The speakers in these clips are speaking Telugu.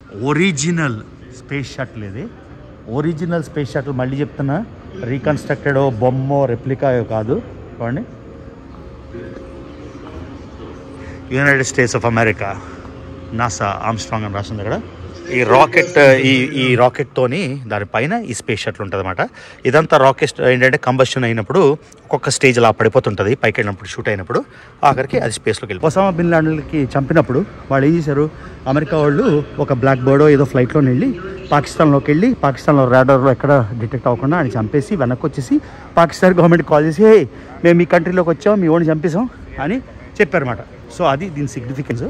ఒరిజినల్ స్పేస్ షటిల్ ఇది ఒరిజినల్ స్పేస్ షటిల్ మళ్ళీ చెప్తున్నా రీకన్స్ట్రక్టెడ్ బొమ్మో రెప్లికాయో కాదు చూడండి United States of America NASA Armstrong అని రాసింది అక్కడ ఈ రాకెట్ ఈ ఈ రాకెట్తోని దానిపైన ఈ స్పేస్ షటిల్ ఉంటుంది అనమాట ఇదంతా రాకెట్ ఏంటంటే కంబషన్ అయినప్పుడు ఒక్కొక్క స్టేజ్ అలా పడిపోతుంటుంది పైకి వెళ్ళినప్పుడు షూట్ అయినప్పుడు ఆఖరికి అది స్పేస్లోకి వెళ్ళి ఒసామా బిన్ లాడన్కి చంపినప్పుడు వాళ్ళు ఏం చేశారు అమెరికా వాళ్ళు ఒక బ్లాక్ బర్డో ఏదో ఫ్లైట్లో వెళ్ళి పాకిస్తాన్లోకి వెళ్ళి పాకిస్తాన్లో రాడర్లో ఎక్కడ డిటెక్ట్ అవ్వకుండా ఆయన చంపేసి వెనక్కి వచ్చేసి పాకిస్తాన్ గవర్నమెంట్ కాల్ చేసి హే మేము మీ కంట్రీలోకి వచ్చాం మీ ఓడిని చంపేసాం అని చెప్పారన్నమాట సో అది దీని సిగ్నిఫికెన్స్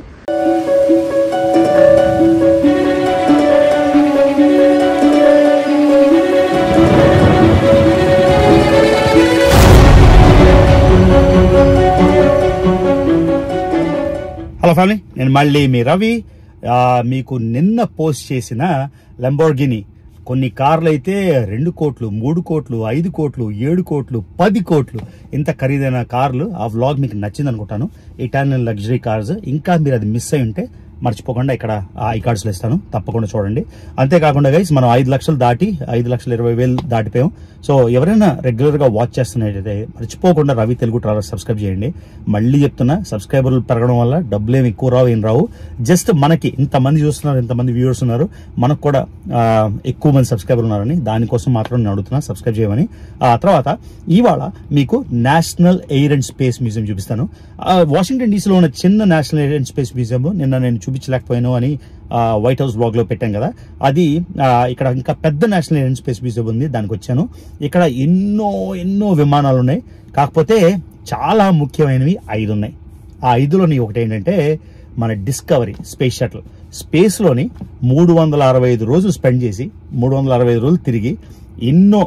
హలో ఫ్యామిలీ నేను మళ్ళీ మీ రవి ఆ, మీకు నిన్న పోస్ట్ చేసిన లంబోర్గిని కొన్ని కార్లు అయితే రెండు కోట్లు మూడు కోట్లు ఐదు కోట్లు ఏడు కోట్లు పది కోట్లు ఇంత ఖరీదైన కార్లు ఆ వ్లాగ్ మీకు నచ్చింది అనుకుంటాను ఇటాలియన్ లగ్జరీ కార్స్ ఇంకా మీరు అది మిస్ అయి ఉంటే మర్చిపోకుండా ఇక్కడ ఆ ఐ కార్డ్స్లో ఇస్తాను తప్పకుండా చూడండి అంతేకాకుండా గైస్ మనం ఐదు లక్షలు దాటి ఐదు లక్షల ఇరవై వేలు దాటిపోయాం సో ఎవరైనా రెగ్యులర్గా వాచ్ చేస్తున్నట్టయితే మర్చిపోకుండా రవి తెలుగు ట్రావెల్ సబ్స్క్రైబ్ చేయండి మళ్ళీ చెప్తున్నా సబ్స్క్రైబర్లు పెరగడం వల్ల డబ్బులు ఏమి ఎక్కువ రావు ఏం రావు జస్ట్ మనకి ఇంతమంది చూస్తున్నారు ఇంతమంది వ్యూవర్స్ ఉన్నారు మనకు కూడా ఆ, ఎక్కువ మంది సబ్స్క్రైబర్ ఉన్నారని దానికోసం మాత్రం నేను అడుగుతున్నా సబ్స్క్రైబ్ చేయమని ఆ తర్వాత ఇవాళ మీకు national air and space museum చూపిస్తాను ఆ, వాషింగ్టన్ డీసీలో ఉన్న చిన్న national air and space museum నిన్న నేను చూపించలేకపోయాను అని ఆ, వైట్ హౌస్ బ్లాగ్ లో పెట్టాం కదా అది ఆ, ఇక్కడ ఇంకా పెద్ద national air and space museum ఉంది దానికి వచ్చాను ఇక్కడ ఎన్నో ఎన్నో విమానాలు ఉన్నాయి కాకపోతే చాలా ముఖ్యమైనవి ఐదు ఉన్నాయి ఆ ఐదులోని ఒకటి ఏంటంటే మన డిస్కవరీ స్పేస్ షటిల్ స్పేస్లోని మూడు వందల అరవై ఐదు రోజులు స్పెండ్ చేసి మూడు వందల అరవై ఐదు రోజులు తిరిగి ఎన్నో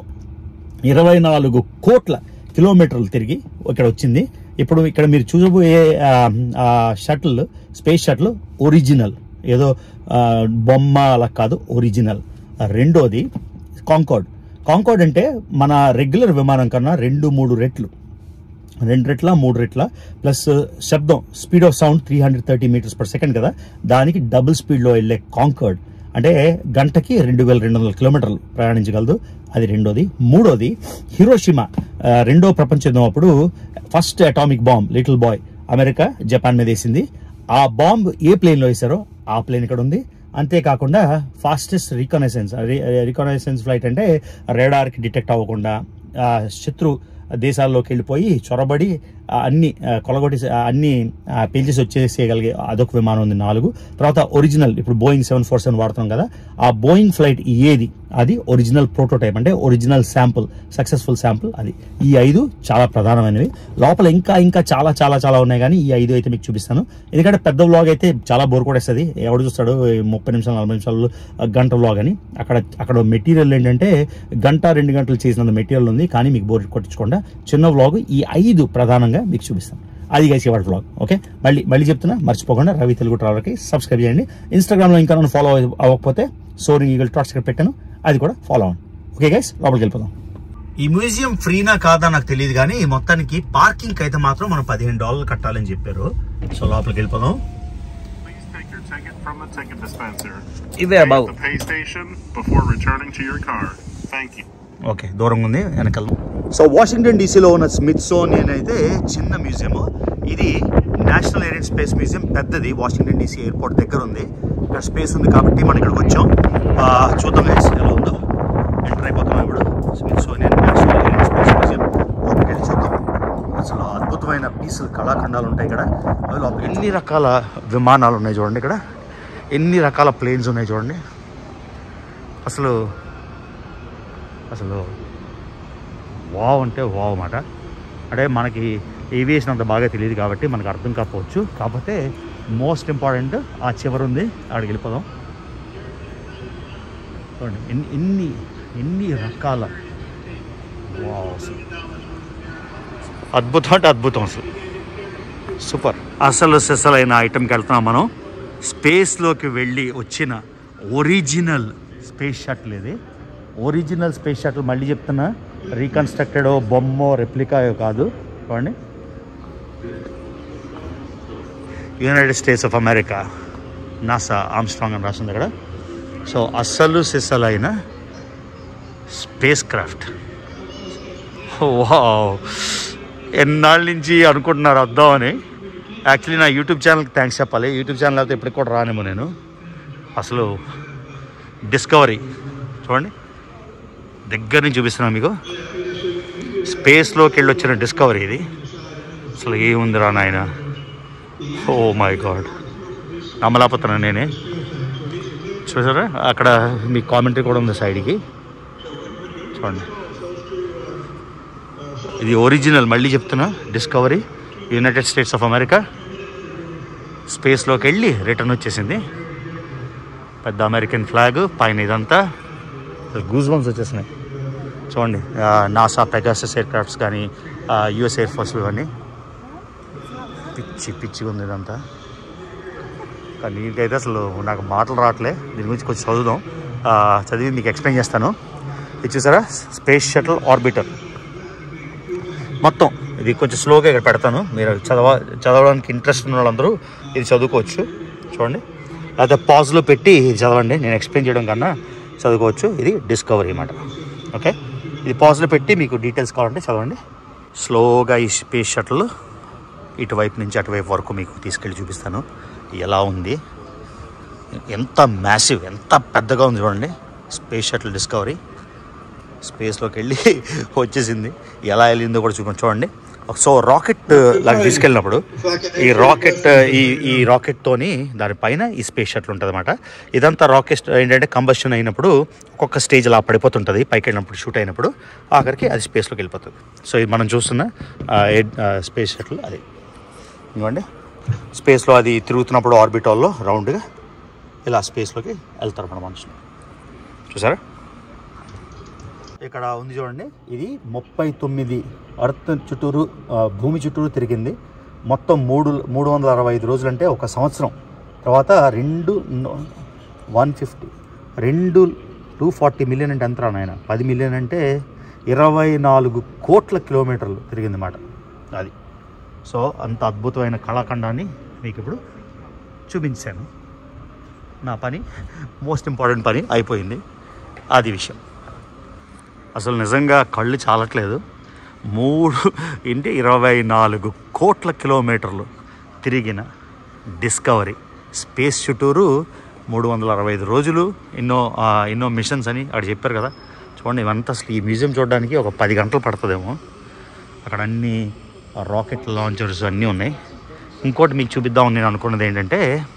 ఇరవై నాలుగు కోట్ల కిలోమీటర్లు తిరిగి ఇక్కడ వచ్చింది ఇప్పుడు ఇక్కడ మీరు చూసబోయే ఆ, ఆ షటిల్ స్పేస్ షటిల్ ఒరిజినల్ ఏదో ఆ, బొమ్మ అలా కాదు ఒరిజినల్ రెండోది కాంకార్డ్ కాంకార్డ్ అంటే మన రెగ్యులర్ విమానం కన్నా రెండు మూడు రెట్లు రెండు రెట్ల మూడు రెట్ల ప్లస్ శబ్దం speed of sound three hundred thirty metres per second కదా దానికి డబుల్ స్పీడ్లో వెళ్ళే కాంకర్డ్ అంటే గంటకి రెండు వేల రెండు వందల కిలోమీటర్లు ప్రయాణించగలదు అది రెండోది మూడోది హిరోషిమా ఆ, రెండో ప్రపంచ యుద్ధం అప్పుడు first atomic bomb little boy America Japan మీద వేసింది ఆ బాంబ్ ఏ ప్లేన్లో వేశారో ఆ ప్లేన్ ఇక్కడ ఉంది అంతేకాకుండా ఫాస్టెస్ట్ రికనైసెన్స్ రికనైసెన్స్ ఫ్లైట్ అంటే రేడార్కి డిటెక్ట్ అవ్వకుండా ఆ, శత్రు దేశాల్లోకి వెళ్ళిపోయి చొరబడి ఆ, అన్ని ఆ, కొలగొట్టి ఆ, అన్ని ఆ, పేల్చేసి వచ్చేసేయగలిగే అదొక విమానం ఉంది నాలుగు తర్వాత ఒరిజినల్ ఇప్పుడు బోయింగ్ సెవెన్ ఫోర్ సెవెన్ వాడుతాం కదా ఆ బోయింగ్ ఫ్లైట్ ఏది అది ఒరిజినల్ ప్రోటోటైప్ అంటే ఒరిజినల్ శాంపుల్ సక్సెస్ఫుల్ శాంపుల్ అది ఈ ఐదు చాలా ప్రధానమైనవి లోపల ఇంకా ఇంకా చాలా చాలా చాలా ఉన్నాయి కానీ ఈ ఐదు అయితే మీకు చూపిస్తాను ఎందుకంటే పెద్ద వ్లాగ్ అయితే చాలా బోర్ కొడేస్తుంది ఎవడు చూస్తాడు ఈ ముప్పై నిమిషాలు నలభై నిమిషాలు ఆ, గంట వ్లాగ్ అని అక్కడ అక్కడ మెటీరియల్ ఏంటంటే గంట రెండు గంటలు చేసినంత మెటీరియల్ ఉంది కానీ మీకు బోర్ కొట్టించకుండా చిన్న వ్లాగ్ ఈ ఐదు ప్రధానంగా మీకు చూపిస్తాను అది గైస్ ఇవాళ వ్లాగ్ ఓకే మళ్ళీ మళ్ళీ చెప్తున్నా మర్చిపోకుండా రవి తెలుగు ట్రావెల్కి సబ్స్క్రైబ్ చేయండి ఇన్స్టాగ్రామ్లో ఇంకా నన్ను ఫాలో అవ్వకపోతే సోరింగ్ ఈగల్ టాట్స్ ఇక్కడ పెట్టాను అది కూడా ఫాలో అవ్వండి ఓకే గైస్ లోపలికి వెళ్ళిపోదాం ఈ మ్యూజియం ఫ్రీనా కాదా నాకు తెలియదు కానీ మొత్తానికి పార్కింగ్ అయితే మాత్రం మనం పదిహేను డాలర్లు కట్టాలని చెప్పారు సో లోపలికి వెళ్ళిపోదాం Please take your ticket from the ticket dispenser. ఇవే Pay బాబు at the pay station before returning to your car. Thank you. Okay దూరంగా ఉంది వెనకాల సో వాషింగ్టన్ డీసీలో ఉన్న స్మిత్సోనియన్ అయితే చిన్న మ్యూజియం ఇది national air and space museum పెద్దది వాషింగ్టన్ డీసీ ఎయిర్పోర్ట్ దగ్గర ఉంది ఇక్కడ స్పేస్ ఉంది కాబట్టి మనం ఇక్కడికి వచ్చాం ఆ, చూద్దాం guys ఎలా ఉందో ఎంటర్ అయిపోతున్నాం ఇప్పుడు Smithsonian national air and space museum లోపలికి వెళ్ళి చూద్దాం అసలు అద్భుతమైన పీసులు కళాఖండాలు ఉంటాయి ఇక్కడ అవి లోపల ఎన్ని రకాల విమానాలు ఉన్నాయి చూడండి ఇక్కడ ఎన్ని రకాల ప్లేన్స్ ఉన్నాయి చూడండి అసలు అసలు వావ్ అంటే వావ్ అన్నమాట అంటే మనకి ఏవియేషన్ అంత బాగా తెలియదు కాబట్టి మనకు అర్థం కాకపోవచ్చు కాకపోతే మోస్ట్ ఇంపార్టెంట్ ఆ చివరి ఉంది అక్కడికి వెళ్ళిపోదాం చూడండి ఎన్ని ఎన్ని ఎన్ని రకాల వావ్ అసలు అద్భుతం అంటే అద్భుతం అసలు సూపర్ అసలు సెసలైన ఐటెంకి వెళ్తున్నాం మనం స్పేస్లోకి వెళ్ళి వచ్చిన ఒరిజినల్ స్పేస్ షటిల్ ఇది ఒరిజినల్ స్పేస్ షటిల్ మళ్ళీ చెప్తున్నా రీకన్స్ట్రక్టెడ్ బొమ్మో రెప్లికాయో కాదు చూడండి United States of America NASA Armstrong అని రాసింది అక్కడ సో అస్సలు సిస్సలైన స్పేస్ క్రాఫ్ట్ వావ్ ఎన్నాళ్ళ నుంచి అనుకుంటున్నారు వద్దామని యాక్చువల్లీ నా యూట్యూబ్ ఛానల్కి థ్యాంక్స్ చెప్పాలి యూట్యూబ్ ఛానల్ అయితే ఇప్పటికి కూడా రానేమో నేను అసలు డిస్కవరీ చూడండి దగ్గర నుంచి చూపిస్తున్నాను మీకు స్పేస్లోకి వెళ్ళి వచ్చిన డిస్కవరీ ఇది అసలు ఏముందిరా నాయన ఓ మై గాడ్ నమ్మలేకపోతున్నాను నేనే చూసారా అక్కడ మీ కామెంటరీ కూడా ఉంది సైడ్కి చూడండి ఇది ఒరిజినల్ మళ్ళీ చెప్తున్నా Discovery United States of America స్పేస్లోకి వెళ్ళి రిటర్న్ వచ్చేసింది పెద్ద అమెరికన్ ఫ్లాగ్ పైన ఇదంతా గూజ్ బంప్స్ వచ్చేసినాయి చూడండి నాసా పెగాసస్ ఎయిర్ క్రాఫ్ట్స్ కానీ యుఎస్ ఎయిర్ ఫోర్స్ ఇవన్నీ పిచ్చి పిచ్చిగా ఉంది ఇదంతా కానీ నీకైతే అసలు నాకు మాటలు రావట్లే దీని గురించి కొంచెం చదువుదాం ఆ, చదివి మీకు ఎక్స్ప్లెయిన్ చేస్తాను ఇది చూసారా స్పేస్ షటిల్ ఆర్బిటర్ మొత్తం ఇది కొంచెం స్లోగా ఇక్కడ పెడతాను మీరు చదవ చదవడానికి ఇంట్రెస్ట్ ఉన్న వాళ్ళందరూ ఇది చదువుకోవచ్చు చూడండి లేకపోతే పాజ్లో పెట్టి ఇది చదవండి నేను ఎక్స్ప్లెయిన్ చేయడం కన్నా చదువుకోవచ్చు ఇది డిస్కవరీ అన్నమాట ఓకే ఇది పాజ్లో పెట్టి మీకు డీటెయిల్స్ కావాలంటే చదవండి స్లోగా ఈ స్పేస్ షటిల్ ఇటువైపు నుంచి అటువైపు వరకు మీకు తీసుకెళ్ళి చూపిస్తాను ఎలా ఉంది ఎంత మ్యాసివ్ ఎంత పెద్దగా ఉంది చూడండి స్పేస్ షటిల్ డిస్కవరీ స్పేస్లోకి వెళ్ళి వచ్చేసింది ఎలా వెళ్ళిందో కూడా చూపి చూడండి సో రాకెట్ లాగా తీసుకెళ్ళినప్పుడు ఈ రాకెట్ ఈ ఈ రాకెట్తోని దానిపైన ఈ స్పేస్ షటిల్ ఉంటుంది అనమాట ఇదంతా రాకెట్ ఏంటంటే కంబషన్ అయినప్పుడు ఒక్కొక్క స్టేజ్ అలా పడిపోతుంటుంది పైకి వెళ్ళినప్పుడు షూట్ అయినప్పుడు ఆఖరికి అది స్పేస్లోకి వెళ్ళిపోతుంది సో ఇది మనం చూస్తున్న స్పేస్ షటిల్ అది ఇవ్వండి స్పేస్లో అది తిరుగుతున్నప్పుడు ఆర్బిటాల్లో రౌండ్గా ఇలా స్పేస్లోకి వెళ్తారు మన మనుషులు చూసారా ఇక్కడ ఉంది చూడండి ఇది ముప్పై తొమ్మిది అర్త్ చుట్టూరు ఆ, భూమి చుట్టూరు తిరిగింది మొత్తం మూడు మూడు వందల అరవై ఐదు రోజులు అంటే ఒక సంవత్సరం తర్వాత రెండు వన్ ఫిఫ్టీ రెండు టూ ఫార్టీ మిలియన్ అంటే ఎంత నాయన పది మిలియన్ అంటే ఇరవై నాలుగు కోట్ల కిలోమీటర్లు తిరిగింది మాట అది సో అంత అద్భుతమైన కళాఖండాన్ని మీకు ఇప్పుడు చూపించాను నా పని మోస్ట్ ఇంపార్టెంట్ పని అయిపోయింది అది విషయం అసలు నిజంగా కళ్ళు చాలట్లేదు మూడు ఇంటి ఇరవై నాలుగు కోట్ల కిలోమీటర్లు తిరిగిన డిస్కవరీ స్పేస్ చుట్టూరు మూడు వందల అరవై ఐదు రోజులు ఎన్నో ఆ, ఎన్నో మిషన్స్ అని అక్కడ చెప్పారు కదా చూడండి ఇవంతా అసలు ఈ మ్యూజియం చూడడానికి ఒక పది గంటలు పడుతుందేమో అక్కడ అన్ని రాకెట్ లాంచర్స్ అన్నీ ఉన్నాయి ఇంకోటి మీకు చూపిద్దాం నేను అనుకున్నది ఏంటంటే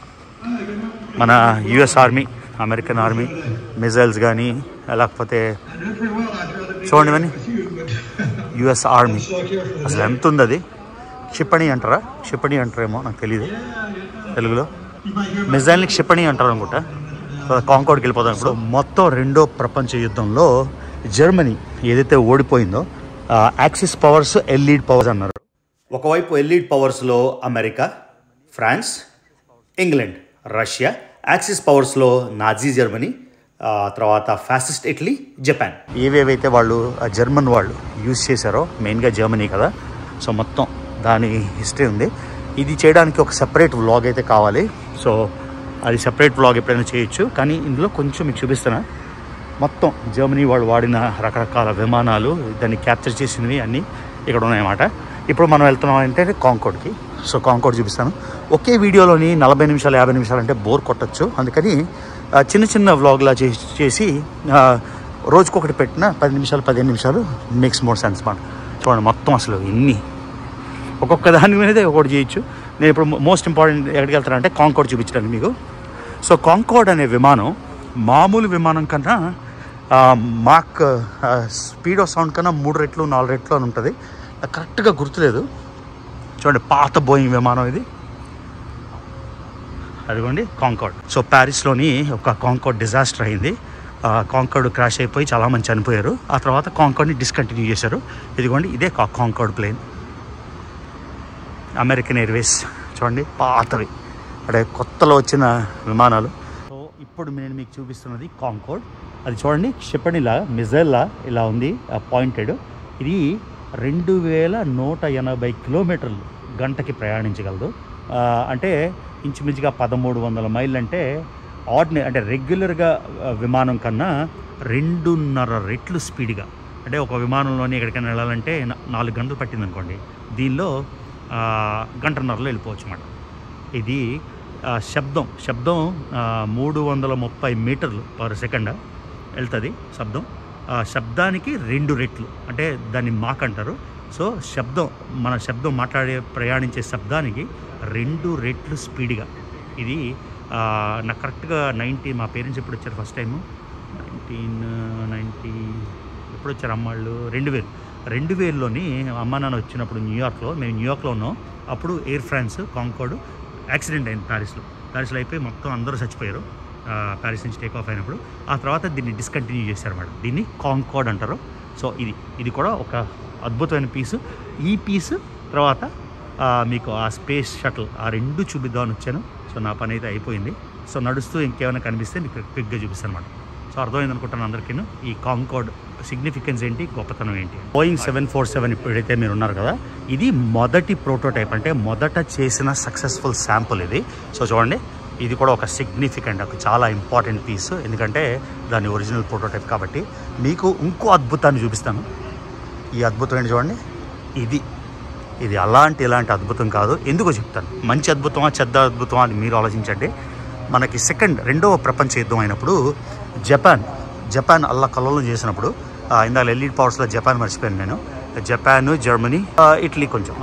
మన US army American army missiles కానీ లేకపోతే చూడండి ఇవన్నీ యుఎస్ ఆర్మీ అసలు ఎంత ఉంది అది క్షిపణి అంటారా క్షిపణి అంటారేమో నాకు తెలియదు తెలుగులో మిజైల్ని క్షిపణి అంటారు అనుకుంటా కాంకోడ్కి వెళ్ళిపోతాం ఇప్పుడు మొత్తం రెండో ప్రపంచ యుద్ధంలో జర్మనీ ఏదైతే ఓడిపోయిందో యాక్సిస్ పవర్స్ ఎల్ఈడ్ పవర్స్ అన్నారు ఒకవైపు ఎల్ఈడ్ పవర్స్లో America France England Russia axis పవర్స్లో నాజీ జర్మనీ ఆ తర్వాత ఫ్యాసిస్ట్ ఇటలీ జపాన్ ఏవేవైతే వాళ్ళు ఆ జర్మన్ వాళ్ళు యూజ్ చేశారో మెయిన్గా జర్మనీ కదా సో మొత్తం దాని హిస్టరీ ఉంది ఇది చేయడానికి ఒక సెపరేట్ వ్లాగ్ అయితే కావాలి సో అది సెపరేట్ వ్లాగ్ ఎప్పుడైనా చేయొచ్చు కానీ ఇందులో కొంచెం మీకు చూపిస్తున్నా మొత్తం జర్మనీ వాళ్ళు వాడిన రకరకాల విమానాలు దాన్ని క్యాప్చర్ చేసినవి అన్నీ ఇక్కడ ఉన్నాయన్నమాట ఇప్పుడు మనం వెళ్తున్నాం అంటే కాంకోడ్కి సో కాంకోడ్ చూపిస్తాను ఒకే వీడియోలోని నలభై నిమిషాలు యాభై నిమిషాలు అంటే బోర్ కొట్టచ్చు అందుకని ఆ, చిన్న చిన్న వ్లాగ్లా చేసి చేసి ఆ, రోజుకొకటి పెట్టిన పది నిమిషాలు పదిహేను నిమిషాలు మేక్స్ మోర్ సెన్స్ మాట చూడండి మొత్తం అసలు ఇన్ని ఒక్కొక్క దాని మీదే ఒకటి చేయొచ్చు నేను ఇప్పుడు మోస్ట్ ఇంపార్టెంట్ ఎక్కడికి వెళ్తానంటే కాంకోడ్ చూపించడానికి మీకు సో కాంకోడ్ అనే విమానం మామూలు విమానం కన్నా ఆ, మాక్ ఆ, స్పీడ్ ఆఫ్ సౌండ్ కన్నా మూడు రెట్లు నాలుగు రెట్లు అని ఉంటుంది నాకు కరెక్ట్గా గుర్తులేదు చూడండి పాత బోయింగ్ విమానం ఇది అదిగోండి కాంకార్డ్ సో ప్యారిస్లోని ఒక కాంకార్డ్ డిజాస్టర్ అయింది ఆ కాంకార్డ్ క్రాష్ అయిపోయి చాలామంది చనిపోయారు ఆ తర్వాత కాంకార్డ్ని డిస్కంటిన్యూ చేశారు ఇదిగోండి ఇదే కా కాంకార్డ్ ప్లేన్ అమెరికన్ ఎయిర్వేస్ చూడండి పాతవి అంటే కొత్తలో వచ్చిన విమానాలు సో ఇప్పుడు నేను మీకు చూపిస్తున్నది కాంకోడ్ అది చూడండి క్షిపణిలా మిజైల్లా ఇలా ఉంది పాయింటెడ్ ఇది రెండు వేల నూట ఎనభై కిలోమీటర్లు గంటకి ప్రయాణించగలదు ఆ, అంటే ఇంచుమించుగా పదమూడు వందల మైళ్ళు అంటే ఆర్డినరీ అంటే రెగ్యులర్గా ఆ, విమానం కన్నా రెండున్నర రెట్లు స్పీడ్గా అంటే ఒక విమానంలోని ఎక్కడికైనా వెళ్ళాలంటే నా- నాలుగు గంటలు పట్టింది అనుకోండి దీనిలో ఆ, గంటన్నరలో వెళ్ళిపోవచ్చు అన్నమాట ఇది ఆ, శబ్దం శబ్దం ఆ, మూడు వందల ముప్పై మీటర్లు పర్ సెకండ్ వెళ్తుంది శబ్దం ఆ శబ్దానికి రెండు రెట్లు అంటే దాన్ని మాక్ అంటారు సో శబ్దం మన శబ్దం మాట్లాడే ప్రయాణించే శబ్దానికి రెండు రెట్లు స్పీడ్గా ఇది ఆ, నాకు కరెక్ట్గా నైంటీ మా పేరెంట్స్ ఎప్పుడు వచ్చారు ఫస్ట్ టైము నైన్టీన్ నైంటీ ఎప్పుడు వచ్చారు అమ్మాళ్ళు రెండు వేలు రెండు వేలలోని అమ్మ నాన్న వచ్చినప్పుడు న్యూయార్క్లో మేము న్యూయార్క్లో ఉన్నాం అప్పుడు ఎయిర్ ఫ్రాన్స్ కాంకోడ్ యాక్సిడెంట్ అయింది ప్యారిస్లో ప్యారిస్లో అయిపోయి మొత్తం అందరూ చచ్చిపోయారు ఆ, ప్యారిస్ నుంచి టేక్ ఆఫ్ అయినప్పుడు ఆ తర్వాత దీన్ని డిస్కంటిన్యూ చేశారు మేడం దీన్ని కాంకోడ్ అంటారు సో ఇది ఇది కూడా ఒక అద్భుతమైన పీసు ఈ పీసు తర్వాత ఆ, మీకు ఆ స్పేస్ షటిల్ ఆ రెండు చూపిద్దామని వచ్చాను సో నా పని అయితే అయిపోయింది సో నడుస్తూ ఇంకేమైనా కనిపిస్తే మీకు క్విక్గా చూపిస్తాను అనమాట సో అర్థమైంది అనుకుంటాను అందరికీ ఈ కాంకోడ్ సిగ్నిఫికెన్స్ ఏంటి గొప్పతనం ఏంటి బోయింగ్ సెవెన్ ఫోర్ సెవెన్ ఇప్పుడైతే మీరు ఉన్నారు కదా ఇది మొదటి ప్రోటోటైప్ అంటే మొదట చేసిన సక్సెస్ఫుల్ శాంపుల్ ఇది సో చూడండి ఇది కూడా ఒక సిగ్నిఫికెంట్ ఒక చాలా ఇంపార్టెంట్ పీస్ ఎందుకంటే దాని ఒరిజినల్ ప్రోటోటైప్ కాబట్టి మీకు ఇంకో అద్భుతాన్ని చూపిస్తాను ఈ అద్భుతం ఏంటి చూడండి ఇది ఇది అలాంటి ఇలాంటి అద్భుతం కాదు ఎందుకో చెప్తాను మంచి అద్భుతమా చెడ్డ అద్భుతమా అని మీరు ఆలోచించండి మనకి సెకండ్ రెండవ ప్రపంచ యుద్ధం అయినప్పుడు జపాన్ జపాన్ అల్లా కల్లోలం చేసినప్పుడు ఆ, ఇందాక ఎల్ఈడి పవర్స్లో జపాన్ మర్చిపోయాను నేను జపాన్ జర్మనీ ఆ, ఇటలీ కొంచెం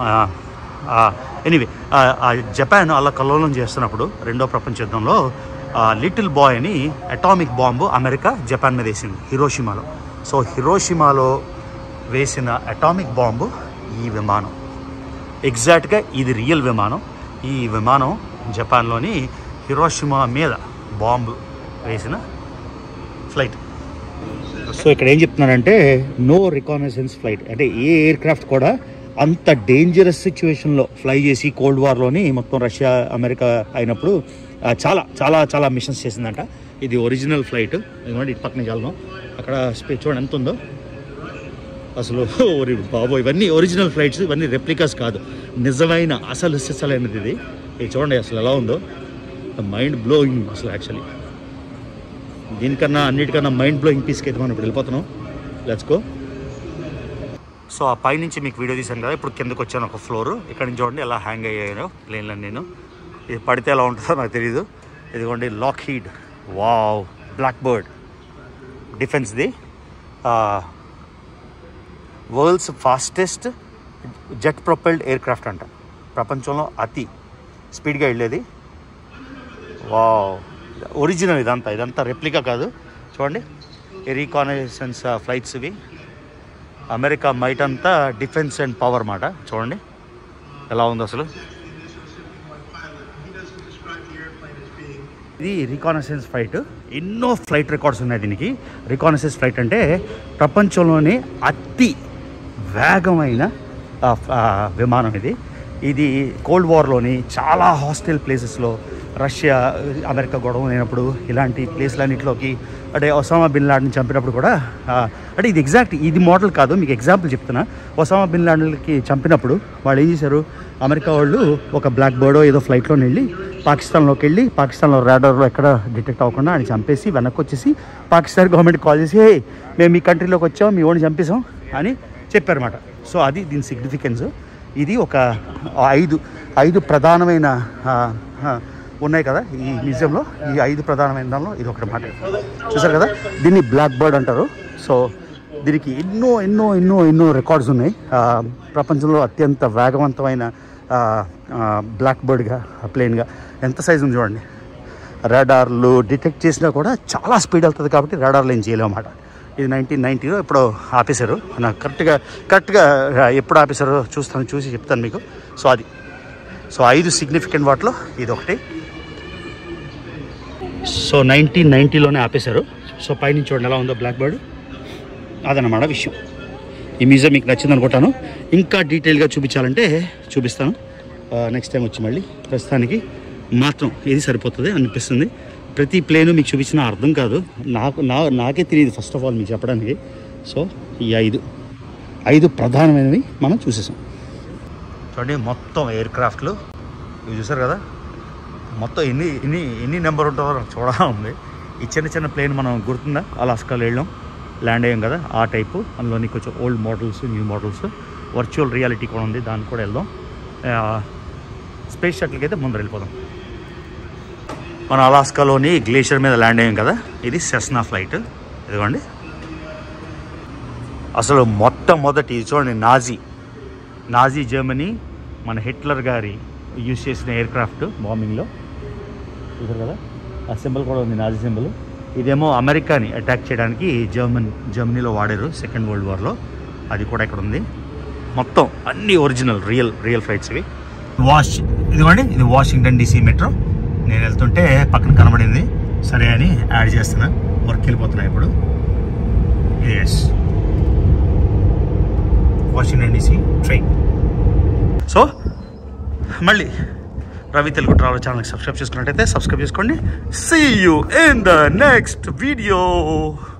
ఎనీవే జపాన్ అలా కల్లోలం చేస్తున్నప్పుడు రెండో ప్రపంచ యుద్ధంలో లిటిల్ బాయ్ అని అటామిక్ బాంబు అమెరికా జపాన్ మీద వేసింది హిరోషిమాలో సో హిరోషిమాలో వేసిన అటామిక్ బాంబు ఈ విమానం ఎగ్జాక్ట్గా ఇది రియల్ విమానం ఈ విమానం జపాన్లోని హిరోషిమా మీద బాంబు వేసిన ఫ్లైట్ సో ఇక్కడ ఏం చెప్తున్నారంటే నో రికానసెన్స్ ఫ్లైట్ అంటే ఏ ఎయిర్ క్రాఫ్ట్ కూడా అంత డేంజరస్ సిచ్యువేషన్లో ఫ్లై చేసి కోల్డ్ వార్లోని మొత్తం రష్యా అమెరికా అయినప్పుడు ఆ, చాలా చాలా చాలా మిషన్స్ చేసిందంట ఇది ఒరిజినల్ ఫ్లైట్ ఇదిగోండి ఇటు పక్కన చల్లం అక్కడ స్పే చూడండి ఎంత ఉందో అసలు ఓరి బాబో ఇవన్నీ ఒరిజినల్ ఫ్లైట్స్ ఇవన్నీ రెప్లికాస్ కాదు నిజమైన అసలు సిసలైనది ఇది ఇది చూడండి అసలు ఎలా ఉందో మైండ్ బ్లోయింగ్ అసలు యాక్చువల్లీ దీనికన్నా అన్నిటికన్నా మైండ్ బ్లోయింగ్ పీస్కి అయితే మనం ఇప్పుడు వెళ్ళిపోతున్నాం లెట్స్ గో సో ఆ పైనుంచి మీకు వీడియో తీశాను కదా ఇప్పుడు కిందకు వచ్చాను ఒక ఫ్లోర్ ఇక్కడ నుంచి చూడండి ఎలా హ్యాంగ్ అయ్యాను ప్లేన్లో నేను ఇది పడితే ఎలా ఉంటుందో నాకు తెలియదు ఇదిగోండి Lockheed wow Blackbird డిఫెన్స్ది world's fastest jet propelled aircraft అంట ప్రపంచంలో అతి స్పీడ్గా వెళ్ళేది వావ్ ఒరిజినల్ ఇదంతా ఇదంతా రెప్లికా కాదు చూడండి ఈ రీకానైసెన్స్ ఫ్లైట్స్ ఇవి అమెరికా మైట్ అంతా డిఫెన్స్ అండ్ పవర్ మాట చూడండి ఎలా ఉంది అసలు ఇది రికానసెన్స్ ఫ్లైట్ ఎన్నో ఫ్లైట్ రికార్డ్స్ ఉన్నాయి దీనికి రికానసెన్స్ ఫ్లైట్ అంటే ప్రపంచంలోనే అతి వేగమైన ఆ, ఆ, విమానం ఇది ఇది కోల్డ్ వార్లోని చాలా హాస్టల్ ప్లేసెస్లో రష్యా అమెరికా గొడవ అయినప్పుడు ఇలాంటి ప్లేస్లన్నింటిలోకి అంటే ఒసామా బిన్ లాడెన్ చంపినప్పుడు కూడా ఆ, అంటే ఇది ఎగ్జాక్ట్ ఇది మోడల్ కాదు మీకు ఎగ్జాంపుల్ చెప్తున్నా ఒసామా బిన్ లాడెన్కి చంపినప్పుడు వాళ్ళు ఏం చేశారు అమెరికా వాళ్ళు ఒక బ్లాక్ బర్డో ఏదో ఫ్లైట్లో వెళ్ళి పాకిస్తాన్లోకి వెళ్ళి పాకిస్తాన్లో రాడార్లో ఎక్కడ డిటెక్ట్ అవ్వకుండా ఆయన చంపేసి వెనక్కి వచ్చేసి పాకిస్తాన్ గవర్నమెంట్ కాల్ చేసి హే మేము మీ కంట్రీలోకి వచ్చాం మీ ఓడిని చంపేసాం అని చెప్పారన్నమాట సో అది దీని సిగ్నిఫికెన్స్ ఇది ఒక ఐదు ఐదు ప్రధానమైన ఆ, ఆ, ఉన్నాయి కదా ఈ మ్యూజియంలో ఈ ఐదు ప్రధానమైన దానిలో ఇది ఒకటి మాట చూసారు కదా దీన్ని బ్లాక్ బర్డ్ అంటారు సో దీనికి ఎన్నో ఎన్నో ఎన్నో ఎన్నో రికార్డ్స్ ఉన్నాయి ఆ, ప్రపంచంలో అత్యంత వేగవంతమైన ఆ, ఆ, బ్లాక్ బర్డ్గా ప్లేన్గా ఎంత సైజు ఉంది చూడండి రాడార్లు డిటెక్ట్ చేసినా కూడా చాలా స్పీడ్ వెళ్తుంది కాబట్టి రాడార్లు ఏం చేయలేము అన్నమాట ఇది నైన్టీన్ నైన్టీలో ఎప్పుడో ఆపేశారు నాకు కరెక్ట్గా కరెక్ట్గా ఎప్పుడు ఆపేశారో చూస్తాను చూసి చెప్తాను మీకు సో అది సో ఐదు సిగ్నిఫికెంట్ వాటిలో ఇది ఒకటి సో నైన్టీన్ నైంటీలోనే ఆపేశారు సో పైనుంచి చూడండి ఎలా ఉందో బ్లాక్ బర్డ్ అదనమాట విషయం ఈ మ్యూజియం మీకు నచ్చింది అనుకుంటాను ఇంకా డీటెయిల్గా చూపించాలంటే చూపిస్తాను నెక్స్ట్ టైం వచ్చి మళ్ళీ ప్రస్తుతానికి మాత్రం ఇది సరిపోతుంది అనిపిస్తుంది ప్రతి ప్లేను మీకు చూపించిన అర్థం కాదు నాకు నా నాకే తెలియదు ఫస్ట్ ఆఫ్ ఆల్ మీకు చెప్పడానికి సో ఈ ఐదు ఐదు ప్రధానమైనవి మనం చూసేసాం చూడండి మొత్తం ఎయిర్ క్రాఫ్ట్లు ఇవి చూసారు కదా మొత్తం ఎన్ని ఎన్ని ఎన్ని నెంబర్ ఉంటుందో నాకు చూడాలని ఉంది ఈ చిన్న చిన్న ప్లేన్ మనం గుర్తుందా అలాస్కాలో వెళ్ళాం ల్యాండ్ అయ్యాం కదా ఆ టైపు అందులోని కొంచెం old models new models virtual reality కూడా ఉంది దానికి కూడా వెళ్దాం స్పేస్ షటిల్కి అయితే ముందర వెళ్ళిపోదాం మనం అలాస్కాలోని గ్లేషియర్ మీద ల్యాండ్ అయ్యాం కదా ఇది సెస్నా ఫ్లైట్ ఇదిగోండి అసలు మొట్టమొదటి ఇది చూడండి నాజీ నాజీ జర్మనీ మన హిట్లర్ గారి యూజ్ చేసిన ఎయిర్ క్రాఫ్ట్ బాంబింగ్లో చూసారు కదా ఆ సింబల్ కూడా ఉంది నాజీ సింబల్ ఇదేమో అమెరికాని అటాక్ చేయడానికి జర్మన్ జర్మనీలో వాడారు సెకండ్ వరల్డ్ వార్లో అది కూడా ఇక్కడ ఉంది మొత్తం అన్ని ఒరిజినల్ రియల్ రియల్ ఫ్లైట్స్ ఇవి వాష్ ఇదిగోండి ఇది వాషింగ్టన్ డీసీ మెట్రో నేను వెళ్తుంటే పక్కన కనబడింది సరే అని యాడ్ చేస్తున్నా వర్క్ వెళ్ళిపోతున్నా ఇప్పుడు yes Washington DC train so మళ్ళీ రవి తెలుగు ట్రావెల్ ఛానల్కి సబ్స్క్రైబ్ చేసుకున్నట్టయితే సబ్స్క్రైబ్ చేసుకోండి see you in the next video